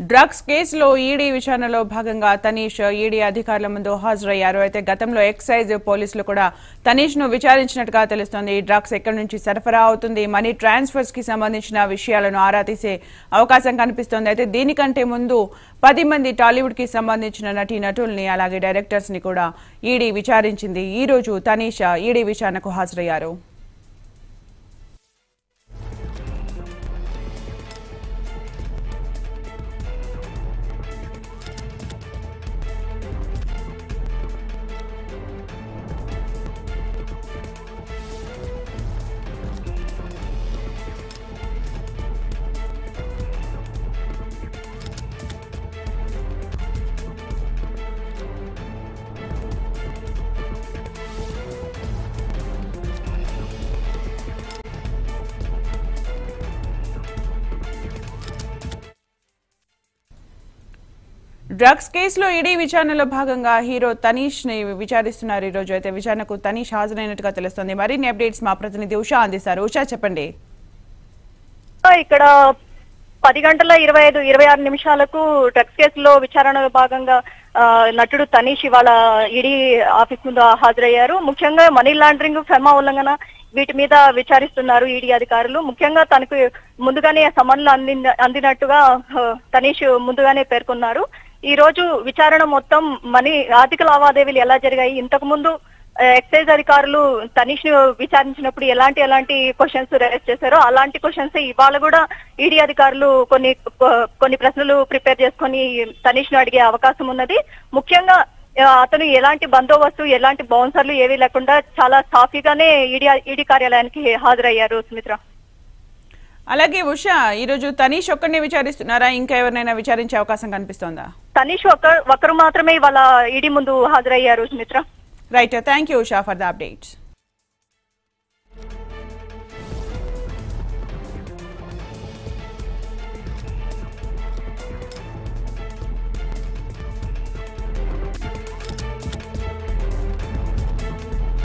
drugs కేసులో ED విచారణలో భాగంగా తనీష్ ఈడీ అధికారుల ముందు హాజరయ్యారు అయితే గతంలో ఎక్సైజ్ పోలీసులు కూడా తనీష్ ను విచారించినట్టుగా తెలుస్తోంది ఈ డ్రగ్స్ ఎక్కడి నుంచి సరఫరా అవుతుంది మనీ ట్రాన్స్ఫర్స్ కి సంబంధించిన విషయాలను ఆరా తీసే అవకాశం కనిపిస్తోంది అయితే దీనికంటే ముందు పది మంది టాలీవుడ్ కి సంబంధించిన నటీ నటుల్ని అలాగే డైరెక్టర్స్ ని కూడా ఈడీ విచారించింది ఈ రోజు తనీష్ ఈడీ విచారణకు హాజరయ్యారు డ్రగ్స్ కేసులో ఈడీ విచారణలో భాగంగా హీరో తనీష్ ని విచారిస్తున్నారు ఈ రోజు అయితే విచారణకు తనీష్ హాజరైనట్టుగా తెలుస్తోంది మరిన్ని అప్డేట్స్ మా ప్రతినిధి ఉషా అందిస్తారు ఉషా చెప్పండి ఇక్కడ పది గంటల ఇరవై ఐదు ఇరవై ఆరు నిమిషాలకు డ్రగ్స్ కేసులో విచారణలో భాగంగా ఆ, నటుడు తనీష్ ఇవాళ ఈడీ ఆఫీస్ ముందు హాజరయ్యారు ముఖ్యంగా మనీ లాండరింగ్ ఫెమా ఉల్లంఘన వీటి మీద విచారిస్తున్నారు ఈడీ అధికారులు ముఖ్యంగా తనకు ముందుగానే సమన్లు అంది అందినట్టుగా ఆ, తనీష్ ముందుగానే పేర్కొన్నారు ఈ రోజు విచారణ మొత్తం మనీ ఆర్థిక లావాదేవీలు ఎలా జరిగాయి ఇంతకు ముందు ఆ, ఎక్సైజ్ అధికారులు తనీష్ ను విచారించినప్పుడు ఎలాంటి ఎలాంటి క్వశ్చన్స్ రైజ్ చేశారో అలాంటి క్వశ్చన్స్ ఇవాళ కూడా ఈడీ అధికారులు కొన్ని కొ- కొన్ని ప్రశ్నలు ప్రిపేర్ చేసుకొని తనీష్ ను అడిగే అవకాశం ఉన్నది ముఖ్యంగా ఆ, అతను ఎలాంటి బందోబస్తు ఎలాంటి బౌన్సర్లు ఏవీ లేకుండా చాలా సాఫీగానే ఈడీ ఈడీ కార్యాలయానికి హాజరయ్యారు సుమిత్ర అలాగే ఉషా ఈ రోజు తనీష్ ఒక్కడిని విచారిస్తున్నారా ఇంకా ఎవరినైనా విచారించే అవకాశం కనిపిస్తోందా తనీష్ ఒక ఒకరు మాత్రమే ఇవాళ ఈడీ ముందు హాజరయ్యారు Sumitra right thank you Usha for the updates